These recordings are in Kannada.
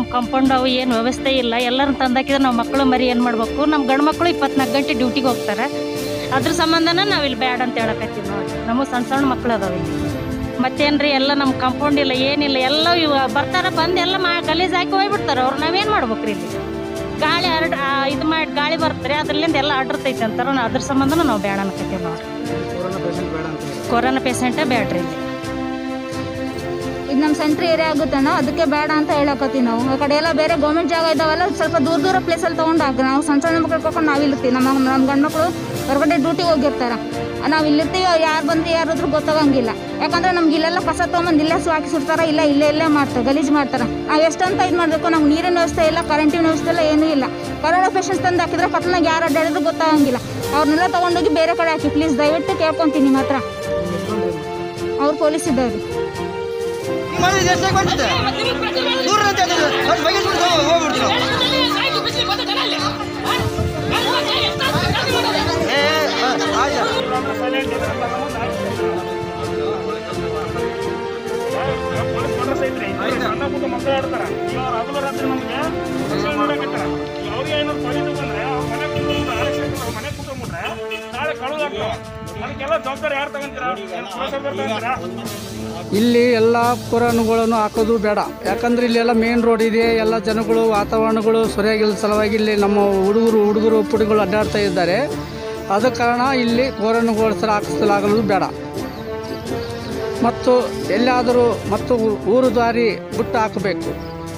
ಕಾಂಪೌಂಡ್ ಅವು ಏನು ವ್ಯವಸ್ಥೆ ಇಲ್ಲ ಎಲ್ಲರೂ ತಂದಾಕಿದ್ರೆ ನಾವು ಮಕ್ಕಳು ಮರಿ ಏನು ಮಾಡಬೇಕು ನಮ್ಮ ಗಂಡು ಮಕ್ಕಳು ಇಪ್ಪತ್ನಾಲ್ಕು ಗಂಟೆ ಡ್ಯೂಟಿಗೆ ಹೋಗ್ತಾರೆ ಅದ್ರ ಸಂಬಂಧನ ನಾವು ಇಲ್ಲಿ ಬ್ಯಾಡ ಅಂತ ಹೇಳಕತ್ತೀವಿ ನೋಡಿ ನಮಗೆ ಸಣ್ಣ ಸಣ್ಣ ಮಕ್ಳು ಅದಾವೆ ಇಲ್ಲಿ ಮತ್ತೇನ್ರಿ ಎಲ್ಲ ನಮ್ಮ ಕಾಂಪೌಂಡ್ ಇಲ್ಲ ಏನಿಲ್ಲ ಎಲ್ಲ ಇವ ಬರ್ತಾರ ಬಂದು ಎಲ್ಲ ಮಾ ಗಲೀಜ್ ಹಾಕಿ ಹೋಗ್ಬಿಡ್ತಾರೆ ಅವ್ರು ನಾವೇನು ಮಾಡ್ಬೇಕ್ರಿ ಇಲ್ಲಿ ಗಾಳಿ ಹರಡ್ ಇದು ಮಾಡಿ ಗಾಳಿ ಬರ್ತಾರೆ ಅದ್ರಲ್ಲಿಂದ ಎಲ್ಲ ಅಡ್ರತೈತೆ ಅಂತಾರ ನಾವು ಅದ್ರ ಸಂಬಂಧನ ನಾವು ಬೇಡ ಅನ್ಕತ್ತೀವಿ ನೋಡಿ ಕೊರೋನಾ ಪೇಷಂಟ್ ಬೇಡ ಅಂತ ಹೇಳಿ ಕೊರೋನಾ ಪೇಷಂಟೇ ಬೇಡ್ರಿ ಇಲ್ಲಿ ಇದು ನಮ್ಮ ಸೆಂಟ್ರ್ ಏರಿಯಾ ಆಗುತ್ತಣ್ಣ ಅದಕ್ಕೆ ಬೇಡ ಅಂತ ಹೇಳಕತ್ತೀವಿ ನಾವು ಆ ಕಡೆ ಎಲ್ಲ ಬೇರೆ ಗೌರ್ಮೆಂಟ್ ಜಾಗ ಇದಾವಲ್ಲ ಸ್ವಲ್ಪ ದೂರ ದೂರ ಪ್ಲೇಸಲ್ಲಿ ತೊಗೊಂಡು ಹಾಕಿ ನಾವು ಸಣ್ಣ ಸಣ್ಣ ಮಕ್ಳು ಕರ್ಕೊಂಡು ನಾವು ಇಲ್ಲಿರ್ತೀವಿ ನಮ್ಮ ನಮ್ಮ ಗಂಡು ಮಕ್ಕಳು ಹೊರಗಡೆ ಡ್ಯೂಟಿಗೆ ಹೋಗಿರ್ತಾರೆ ನಾವು ಇಲ್ಲಿರ್ತೀವಿ ಅವ್ರು ಯಾರು ಬಂದು ಯಾರಾದ್ರೂ ಗೊತ್ತಾಗಂಗಿಲ್ಲ ಯಾಕಂದ್ರೆ ನಮ್ಗೆ ಇಲ್ಲೆಲ್ಲ ಕಸ ತೊಗೊಂಬಂದು ಇಲ್ಲೇ ಹಾಕಿ ಸುಡ್ತಾರೆ ಇಲ್ಲ ಇಲ್ಲೇ ಇಲ್ಲೇ ಮಾಡ್ತಾರೆ ಗಲೀಜು ಮಾಡ್ತಾರೆ ನಾವು ಎಷ್ಟಂತ ಇದು ಮಾಡಬೇಕು ನಮ್ಗೆ ನೀರಿನ ವ್ಯವಸ್ಥೆ ಇಲ್ಲ ಕರೆಂಟಿನ ವ್ಯವಸ್ಥೆ ಇಲ್ಲ ಏನೂ ಇಲ್ಲ ಕೊರೋನಾ ಪೇಷಂಟ್ಸ್ ತಂದು ಹಾಕಿದ್ರೆ ಕತ್ಲಾಗ ಯಾರು ಅಡ್ಡಾಡಿದ್ರು ಗೊತ್ತಾಗಂಗಿಲ್ಲ ಅವ್ರನ್ನೆಲ್ಲ ತೊಗೊಂಡೋಗಿ ಬೇರೆ ಕಡೆ ಹಾಕಿ ಪ್ಲೀಸ್ ದಯವಿಟ್ಟು ಕೇಳ್ಕೊತೀನಿ ನಿಮ್ಮ ಹತ್ರ ಅವ್ರು ಪೊಲೀಸ್ ಇದ್ದವ್ರು ಹಿಂಗ್ ಮಾಡಿದ್ರೆ ಎಷ್ಟಾಗಿ ಬಂದಿದೆ ದೂರ ಅಂತ ಹೇಳಿದ್ರೆ ಅದು ಬಗೆಹರಿಸ್ಬಿಟ್ಟು ಹೋಗ್- ಹೋಗ್ಬಿಡ್ತೀವಿ ನಾವು. ಏ, ಆ, ಆಯ್ತು. ಅದಕ್ಕೆಲ್ಲ ಜವಾಬ್ದಾರಿ ಯಾರು ತಗೊಂತೀರಾ ಪುರಸಭೆ ತಗೊಂತೀರಾ ಇಲ್ಲಿ ಎಲ್ಲ ಪುರಾಣಗಳನ್ನು ಹಾಕೋದು ಬೇಡ ಯಾಕಂದ್ರೆ ಇಲ್ಲೆಲ್ಲ ಮೇನ್ ರೋಡ್ ಇದೆ ಎಲ್ಲ ಜನಗಳು ವಾತಾವರಣಗಳು ಸರಿಯಾಗಿಲ್ಲ ಸಲುವಾಗಿ ಇಲ್ಲಿ ನಮ್ಮ ಹುಡುಗರು ಹುಡುಗರು ಪುಡಿಗಳು ಅಡ್ಡಾಡ್ತಾ ಇದ್ದಾರೆ ಆದ ಕಾರಣ ಇಲ್ಲಿ ಕೋರನ್ಗಳು ಸಹ ಹಾಕಿಸಲಾಗಲು ಬೇಡ ಮತ್ತು ಎಲ್ಲಿಯಾದರೂ ಮತ್ತು ಊರು ದಾರಿ ಬಿಟ್ಟು ಹಾಕಬೇಕು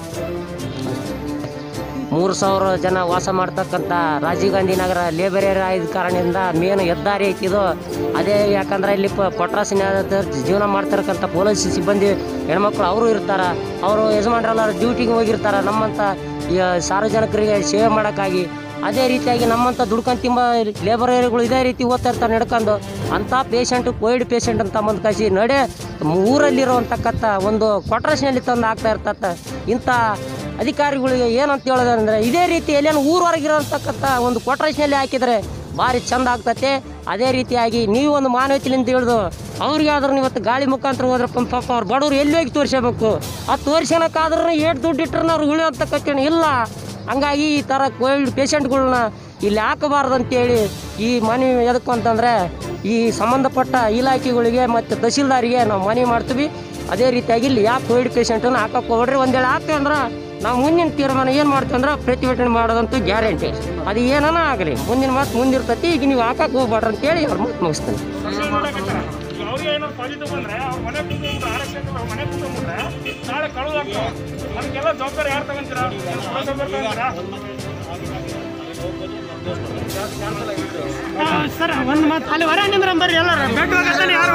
ಮೂರು ಸಾವಿರ ಜನ ವಾಸ ಮಾಡ್ತಕ್ಕಂಥ ರಾಜೀವ್ ಗಾಂಧಿ ನಗರ ಲೇಬರ್ ಏರಿಯಾ ಇದ್ದ ಕಾರಣದಿಂದ ಮೇನ್ ಹೆದ್ದಾರಿ ಐತಿದು ಅದೇ ಯಾಕಂದ್ರೆ ಇಲ್ಲಿ ಪ ಪಟ್ರಾಸಿನ ಜೀವನ ಮಾಡ್ತಿರಕ್ಕಂಥ ಪೊಲೀಸ್ ಸಿಬ್ಬಂದಿ ಹೆಣ್ಮಕ್ಳು ಅವರು ಇರ್ತಾರೆ ಅವರು ಯಜಮಾನ್ರೆಲ್ಲ ಡ್ಯೂಟಿಗೆ ಹೋಗಿರ್ತಾರೆ ನಮ್ಮಂಥ ಈ ಸಾರ್ವಜನಿಕರಿಗೆ ಸೇವೆ ಮಾಡೋಕ್ಕಾಗಿ ಅದೇ ರೀತಿಯಾಗಿ ನಮ್ಮಂಥ ದುಡ್ಕೊಂಡು ತಿಂಬ ಲೇಬರ್ ಏರಿಯಾಗಳು ಇದೇ ರೀತಿ ಓದ್ತಾ ಇರ್ತಾರೆ ನಡ್ಕೊಂಡು ಅಂಥ ಪೇಷಂಟು ಕೋವಿಡ್ ಪೇಷಂಟ್ ಅಂತ ಬಂದು ಕಳಿಸಿ ನಡೆ ಊರಲ್ಲಿರುವಂತಕ್ಕಂಥ ಒಂದು ಕೊಟ್ರೇಷನಲ್ಲಿ ತಂದು ಹಾಕ್ತಾ ಇರ್ತತ್ತ ಇಂಥ ಅಧಿಕಾರಿಗಳಿಗೆ ಏನಂತ ಹೇಳೋದಂದ್ರೆ ಇದೇ ರೀತಿ ಎಲ್ಲೇನು ಊರವರೆಗಿರೋಂತಕ್ಕಂಥ ಒಂದು ಕೊಟ್ರೇಷನಲ್ಲಿ ಹಾಕಿದರೆ ಭಾರಿ ಚಂದ ಆಗ್ತತೆ ಅದೇ ರೀತಿಯಾಗಿ ನೀವು ಒಂದು ಮಾನವತೆಯಿಂದ ತಿಳಿದು ಅವ್ರಿಗೆ ಆದ್ರೂ ಇವತ್ತು ಗಾಳಿ ಮುಖಾಂತರ ಹೋದ್ರೆ ಪಾಪ ಪಾಪ ಅವ್ರು ಬಡವ್ರು ಎಲ್ಲಿ ಹೋಗಿ ತೋರಿಸಬೇಕು ಆ ತೋರಿಸ್ಕೊಳಕ್ಕಾದ್ರೂ ಏಟ್ ದುಡ್ಡು ಇಟ್ಟರೆ ಅವ್ರು ಉಳಿಯೋಂತಕ್ಕಂಥ ಇಲ್ಲ ಹಂಗಾಗಿ ಈ ಥರ ಕೋವಿಡ್ ಪೇಷಂಟ್ಗಳ್ನ ಇಲ್ಲಿ ಹಾಕಬಾರ್ದು ಅಂತೇಳಿ ಈ ಮನವಿ ಎದಕ್ಕೆ ಅಂತಂದರೆ ಈ ಸಂಬಂಧಪಟ್ಟ ಇಲಾಖೆಗಳಿಗೆ ಮತ್ತು ತಹಸೀಲ್ದಾರಿಗೆ ನಾವು ಮನವಿ ಮಾಡ್ತೀವಿ ಅದೇ ರೀತಿಯಾಗಿ ಇಲ್ಲಿ ಯಾಕೆ ಕೋವಿಡ್ ಪೇಷಂಟನ್ನು ಹಾಕಕ್ಕೆ ಹೋಗ್ರಿ ಒಂದೇಳಿ ಹಾಕ್ತೀವಿ ಅಂದ್ರೆ ನಾವು ಮುಂದಿನ ತೀರ್ಮಾನ ಏನು ಮಾಡ್ತೀವಿ ಅಂದ್ರೆ ಪ್ರತಿಭಟನೆ ಮಾಡೋದಂತೂ ಗ್ಯಾರಂಟಿ ಅದು ಏನನ ಆಗಲಿ ಮುಂದಿನ ಮಾತು ಮುಂದಿರ್ತೈತಿ ಈಗ ನೀವು ಹಾಕಕ್ಕೆ ಹೋಗ್ಬೇಡ್ರಿ ಅಂತೇಳಿ ಅವ್ರ ಮಾತು ಮುಗಿಸ್ತೀನಿ ಅವ್ರಿಗೆ ಏನಾದ್ರು ಪಾಸಿಟಿವ್ ಬಂದ್ರೆ ಅವ್ರ ಮನೆ ಕುತ್ಕೊಂಡು ಆರಕ್ಷಕ ಅವ್ರ ಮನೆ ಕುತ್ಕೊಂಡ್ಬಿಟ್ರೆ ನಾಳೆ ಕಳುವು ಆಗ್ತಾವ ಅದಕ್ಕೆಲ್ಲ ಜವಾಬ್ದಾರಿ ಯಾರು ತಗೊಂತೀರಾ ಪುರಸಭೆ ತಗೊಂತೀರಾ ಸರ್ ಒಂದು ಮಾತು ಅಲ್ಲಿ ಹೊರ ನಿಂದ್ರ ಬರ್ರಿ ಎಲ್ಲರೂ ಬೆಡ್ ಹೋಗತ್ತಾನೆ ಯಾರು